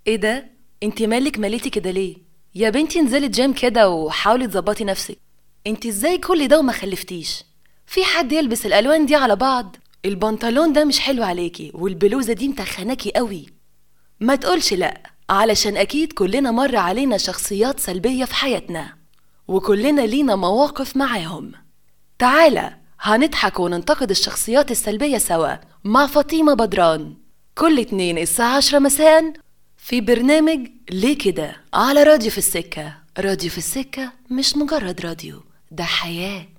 ايه ده انت مالك مليتي كده ليه يا بنتي انزلي جيم كده وحاولي تظبطي نفسك انت ازاي كل ده وما خلفتيش في حد يلبس الالوان دي على بعض البنطلون ده مش حلو عليكي والبلوزه دي متخناكي قوي ما تقولش لا علشان اكيد كلنا مر علينا شخصيات سلبيه في حياتنا وكلنا لينا مواقف معاهم تعالى هنضحك وننتقد الشخصيات السلبية سوا مع فاطمة بدران كل اتنين الساعة عشرة مساء في برنامج ليه كده على راديو في السكة راديو في السكة مش مجرد راديو ده حياه